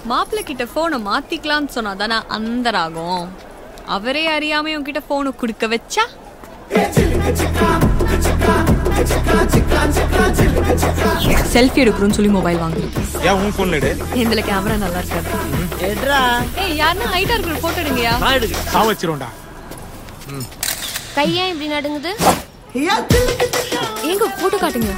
மாப்பிள்ளை கிட்ட போனை மாத்திக்கலாம்னு சொன்னாதானே அந்த ராகம் அவரே அறியாம உன்கிட்ட போனை கொடுக்க வச்சா செல்ஃபி எடுக்கணும்னு சொல்லி மொபைல் வாங்குறது ஏன் உன் ஃபோன்ல எடு இதுல கேமரா நல்லா இருக்காது எட்ரா ஏய் யாருன்னா ஹைட்டா இருக்கிற போட்டோ எடுங்கயா நான் எடுக்க சா வச்சிருவோம்டா கையா இப்படி நடுங்குது எங்க போட்டோ காட்டுங்க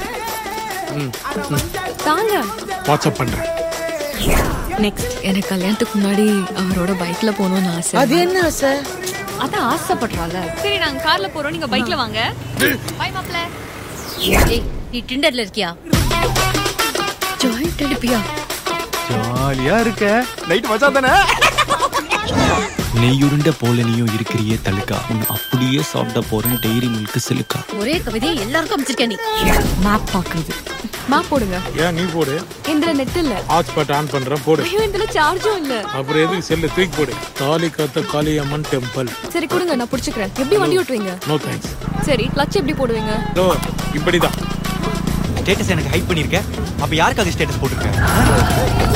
தாங்க வாட்ஸ்அப் பண்றேன் நெக்ஸ்ட் எனக்கு கல்யாணத்துக்கு முன்னாடி அவரோட பைக்ல போகணும்னு ஆசை அது என்ன சார் அதான் ஆசைப்படுறாங்க சரி நாங்க கார்ல போறோம் நீங்க பைக்ல வாங்க பை மாப்ள ஏய் நீ டிண்டர்ல இருக்கியா ஜாயிண்ட் அடிப்பியா ஜாலியா இருக்க நைட் மச்சான் தானே நெய்யுருண்ட போல நீயும் இருக்கிறியே தலுக்கா உன்னை அப்படியே சாப்பிட போறேன் டெய்ரி மில்க் சிலுக்கா ஒரே கவிதையை எல்லாருக்கும் அமைச்சிருக்க நீ மேப் பாக்குறது மேப் போடுங்க ஏன் நீ போடு இதுல நெட் இல்ல ஹாட்ஸ்பாட் ஆன் பண்றேன் போடு ஐயோ இதுல சார்ஜும் இல்ல அப்புறம் எதுக்கு செல்ல தூக்கி போடு தாலி காத்த காளியம்மன் டெம்பிள் சரி கொடுங்க நான் புடிச்சுக்கிறேன் எப்படி வண்டி ஓட்டுவீங்க நோ தேங்க்ஸ் சரி கிளட்ச் எப்படி போடுவீங்க ஓ இப்படிதான் ஸ்டேட்டஸ் எனக்கு ஹைட் பண்ணிருக்க அப்ப யாருக்காக ஸ்டேட்டஸ் போட்டிருக்க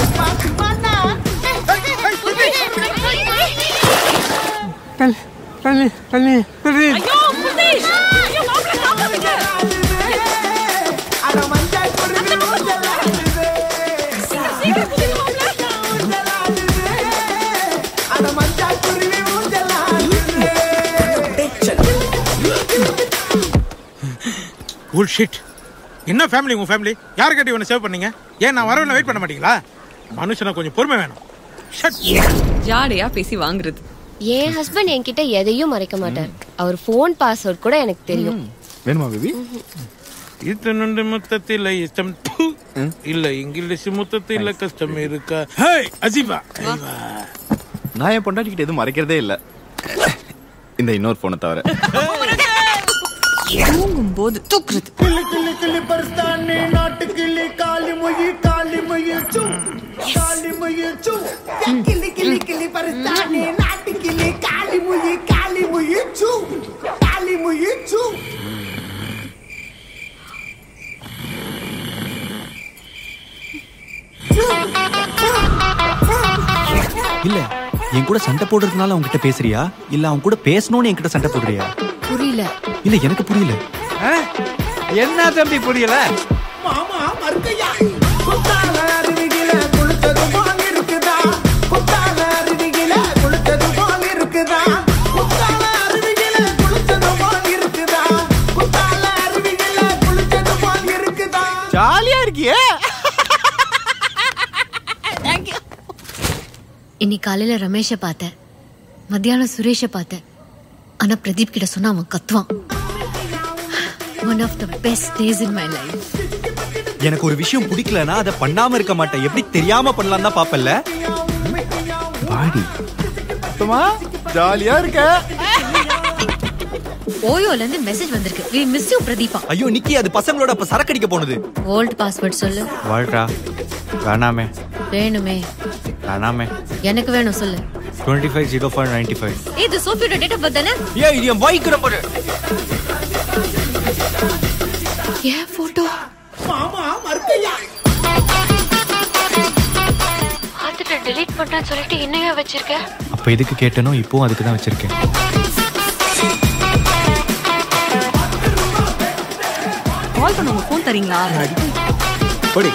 ஷிட் என்ன ஃபேமிலி உங்க ஃபேமிலி யார் கட்டி உன்னை சேவ் பண்ணீங்க ஏன் நான் வரவன வெயிட் பண்ண மாட்டீங்களா மனுஷனை கொஞ்சம் பொறுமை வேணும் ஷட் ஜாடையா பேசி வாங்குறது என் ஹஸ்பண்ட் என்கிட்ட எதையும் மறைக்க மாட்டார் அவர் ஃபோன் பாஸ்வேர்ட் கூட எனக்கு தெரியும் வேணுமா பேபி இத்தனுண்டு முத்தத்தில் இஷ்டம் ப்பு. இல்ல இங்கிலீஷ் முத்தத்தில் கஷ்டம் இருக்கா ஹே அஜீபா நான் என் பொண்டாட்டிக்கிட்ட எதுவும் மறைக்கிறதே இல்ல இந்த இன்னொரு போனை தவிர தூங்கும் போது தூக்குறது கிளி கிளி கிளி பரிஸ்தானி நாட்டு கிளி காலி மொழி காலி மொழி சூ காலி மொழி சூ கிளி கிளி கிளி பரிஸ்தானி நாட்டு கிளி காலி மொழி காலி மொழி சூ காலி மொழி சூ இல்ல என் கூட சண்டை போடுறதுனால அவன்கிட்ட பேசுறியா இல்ல அவன் கூட பேசணும்னு என்கிட்ட சண்டை போடுறியா புரியல இல்ல எனக்கு புரியல என்ன தம்பி புரியல மாமா மறுக்கையா குத்தால அருவிகில குளித்தது போல் இருக்குதா குத்தால அருவிகில குளித்தது போல் இருக்குதா குத்தால அருவிகில குளித்தது போல் இருக்குதா குத்தால அருவிகில குளித்தது போல் இருக்குதா ஜாலியா இருக்கியே இன்னைக்கு காலையில ரமேஷை பார்த்தேன் மத்தியானம் சுரேஷை பார்த்தேன் ஆனா பிரதீப் கிட்ட சொன்னா அவன் கத்துவான் one of the best days in my life எனக்கு ஒரு விஷயம் பிடிக்கலனா அதை பண்ணாம இருக்க மாட்டேன் எப்படி தெரியாம பண்ணலாம் தான் பாப்பல்ல பாடி ஜாலியா இருக்க ஓயோல இருந்து மெசேஜ் வந்திருக்கு வி மிஸ் யூ பிரதீபா ஐயோ நிக்கி அது பசங்களோட அப்ப சரக்கடிக்க போனது ஓல்ட் பாஸ்வேர்ட் சொல்லு வாழ்றா வேணாமே வேணுமே வேணாமே எனக்கு வேணும் சொல்லு twenty five zero five ninety five இது சோஃபியோட டேட் ஆஃப் பர்த் தானே ஏ இது என் பைக் நம்பர் ஏன் போட்டோ மாமா மறுக்கையா பார்த்துட்டு டெலீட் பண்றேன்னு சொல்லிட்டு என்னையா வச்சிருக்க அப்ப எதுக்கு கேட்டனோ இப்போவும் அதுக்கு தான் வச்சிருக்கேன் கால் பண்ண உங்க போன் தரீங்களா படி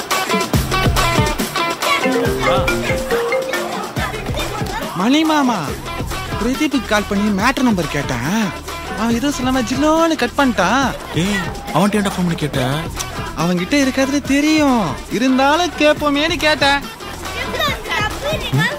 மணி மாமா பிரதீப்புக்கு கால் பண்ணி மேட்ரு நம்பர் கேட்டேன் அவன் எதுவும் சொல்லாம ஜில்லோன்னு கட் பண்ணிட்டான் ஏய் அவன்கிட்ட என்ன ஃபோன் கேட்ட அவன்கிட்ட இருக்கிறது தெரியும் இருந்தாலும் கேட்போமேன்னு கேட்டேன் ம்,